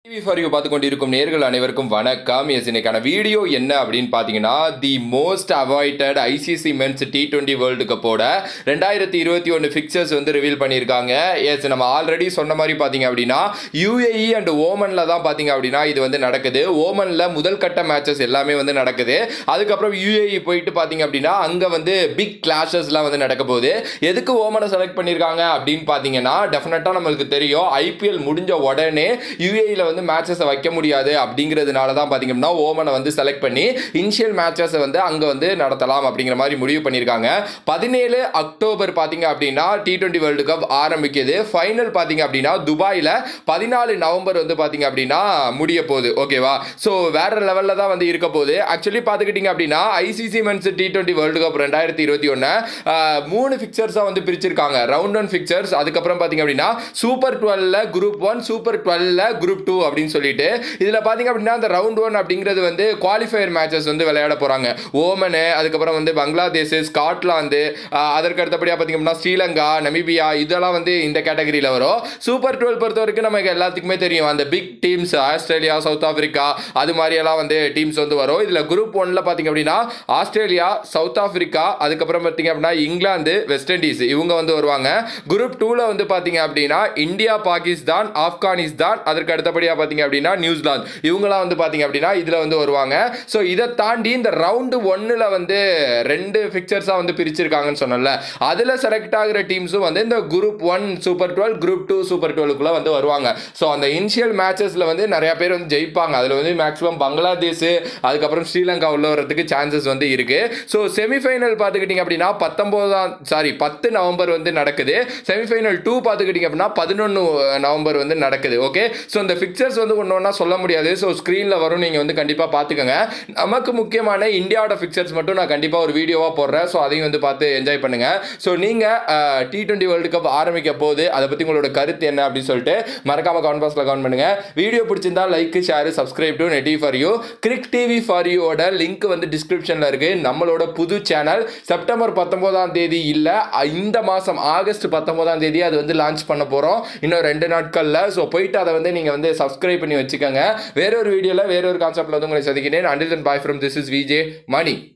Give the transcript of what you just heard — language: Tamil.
டிவி ஃபார் யூ பார்த்து கொண்டிருக்கும் நேர்கள் அனைவருக்கும் வணக்கம் எஸ் இன்னைக்கான வீடியோ என்ன அப்படின்னு பார்த்தீங்கன்னா the most awaited ICC men's T twenty world கப்போட ரெண்டாயிரத்தி இருபத்தி ஒன்று ஃபிக்சர்ஸ் வந்து ரிவீல் பண்ணியிருக்காங்க எஸ் நம்ம ஆல்ரெடி சொன்ன மாதிரி பார்த்தீங்க அப்படின்னா யூஏஇ அண்ட் ஓமனில் தான் பார்த்தீங்க அப்படின்னா இது வந்து நடக்குது ஓமனில் முதல் கட்ட மேட்சஸ் எல்லாமே வந்து நடக்குது அதுக்கப்புறம் யூஏஇ போயிட்டு பார்த்தீங்க அப்படின்னா அங்கே வந்து பிக் கிளாஷஸ்லாம் வந்து நடக்க போகுது எதுக்கு ஓமனை செலக்ட் பண்ணியிருக்காங்க அப்படின்னு பார்த்தீங்கன்னா டெஃபினட்டாக நம்மளுக்கு தெரியும் ஐபிஎல் முடிஞ்ச உடனே யூஏஇயில் வந்து மேட்சஸை வைக்க முடியாது அப்படிங்கிறதுனால தான் பார்த்தீங்க அப்படின்னா ஓமனை வந்து செலக்ட் பண்ணி இனிஷியல் மேட்சஸை வந்து அங்கே வந்து நடத்தலாம் அப்படிங்கிற மாதிரி முடிவு பண்ணியிருக்காங்க பதினேழு அக்டோபர் பார்த்தீங்க அப்படின்னா டி டுவெண்ட்டி வேர்ல்டு கப் ஆரம்பிக்குது ஃபைனல் பார்த்தீங்க அப்படின்னா துபாயில் பதினாலு நவம்பர் வந்து பார்த்தீங்க அப்படின்னா முடிய போகுது ஓகேவா ஸோ வேற லெவலில் தான் வந்து இருக்க போகுது ஆக்சுவலி பார்த்துக்கிட்டிங்க அப்படின்னா ICC men's T twenty world cup ரெண்டாயிரத்தி இருபத்தி ஒன்று மூணு ஃபிக்சர்ஸாக வந்து பிரிச்சிருக்காங்க ரவுண்ட் ஒன் ஃபிக்சர்ஸ் அதுக்கப்புறம் பார்த்தீங்க அப்படின்னா super twelve group one super twelve group two அப்படின்னு சொல்லிட்டு இதில் பார்த்தீங்க அப்படின்னா அந்த ரவுண்ட் ஒன் அப்படிங்கிறது வந்து குவாலிஃபயர் மேட்சஸ் வந்து விளையாட போகிறாங்க ஓமனு அதுக்கப்புறம் வந்து பங்களாதேஷ் ஸ்காட்லாந்து ஆஹ், அதற்கு அடுத்தபடியாக பார்த்தீங்க அப்படின்னா ஸ்ரீலங்கா நமீபியா இதெல்லாம் வந்து இந்த கேட்டகரியில் வரும் சூப்பர் டுவெல் பொறுத்த வரைக்கும் நமக்கு எல்லாத்துக்குமே தெரியும் அந்த big teams Australia south Africa அது மாதிரியெல்லாம் வந்து டீம்ஸ் வந்து வரும் இதில் குரூப் ஒன்ல பார்த்தீங்க அப்படின்னா ஆஸ்திரேலியா சவுத் ஆப்பிரிக்கா அதுக்கப்புறம் பார்த்தீங்க அப்படின்னா இங்கிலாந்து வெஸ்ட் இண்டீஸ் இவங்க வந்து வருவாங்க குரூப் டூவில் வந்து பார்த்தீங்க அப்படின்னா இந்தியா பாகிஸ்தான் ஆப்கானிஸ்தான் அதற்கு அடுத்தபடியாக பார்த்தீங்க அப்படின்னா நியூசிலாந்து இவங்களாம் வந்து பார்த்தீங்க அப்படின்னா இதில் வந்து வருவாங்க ஸோ இதை தாண்டி இந்த ரவுண்டு ஒன்னில் வந்து ரெண்டு ஃபிக்சர்ஸாக வந்து பிரிச்சிருக்காங்கன்னு சொன்னல அதில் செலக்ட் ஆகிற டீம்ஸும் வந்து இந்த group one super twelve group two super டுவெலுக்குள்ளே வந்து வருவாங்க ஸோ அந்த இனிஷியல் மேட்சஸில் வந்து நிறைய பேர் வந்து ஜெயிப்பாங்க அதில் வந்து மேக்ஸிமம் பங்களாதேஷ் அதுக்கப்புறம் ஸ்ரீலங்கா உள்ள வரதுக்கு சான்சஸ் வந்து இருக்கு ஸோ செமிஃபைனல் பார்த்துக்கிட்டிங்க அப்படின்னா பத்தொம்போதாம் சாரி பத்து நவம்பர் வந்து நடக்குது செமிஃபைனல் டூ பார்த்துக்கிட்டிங்க அப்படின்னா பதினொன்று நவம்பர் வந்து நடக்குது ஓகே ஸோ இந்த ஃபிக்சர்ஸ் வந்து ஒன்று ஒன்றா சொல்ல முடியாது ஸோ ஸ்க்ரீனில் வரும் நீங்கள் வந்து கண்டிப்பாக பார்த்துக்கோங்க நமக்கு முக்கியமான இந்தியாவோட ஃபிக்சர்ஸ் மட்டும் நான் கண்டிப்பாக ஒரு வீடியோவாக போடுறேன் ஸோ அதையும் வந்து பார்த்து என்ஜாய் பண்ணுங்க ஸோ நீங்கள் டி டுவெண்ட்டி வேர்ல்டு கப் ஆரம்பிக்க போகுது அதை பற்றி உங்களோட கருத்து என்ன அப்படின்னு சொல்லிட்டு மறக்காம கமெண்ட் பாக்ஸில் கமெண்ட் பண்ணுங்க வீடியோ பிடிச்சிருந்தா like share subscribe to Netty for you cric TV for யூவோட லிங்க் வந்து டிஸ்கிரிப்ஷனில் இருக்கு நம்மளோட புது சேனல் செப்டம்பர் பத்தொன்பதாம் தேதி இல்லை இந்த மாதம் ஆகஸ்ட் பத்தொன்பதாம் தேதி அது வந்து லான்ச் பண்ண போகிறோம் இன்னும் ரெண்டு நாட்களில் ஸோ போயிட்டு அதை வந்து நீங்கள் வந்து சப்ஸ்கிரைப் பண்ணி வச்சுக்கோங்க வேறொரு வீடியோவில் வேறொரு கான்செப்டில் வந்து உங்களை சந்திக்கிறேன் until bye from this is VJ money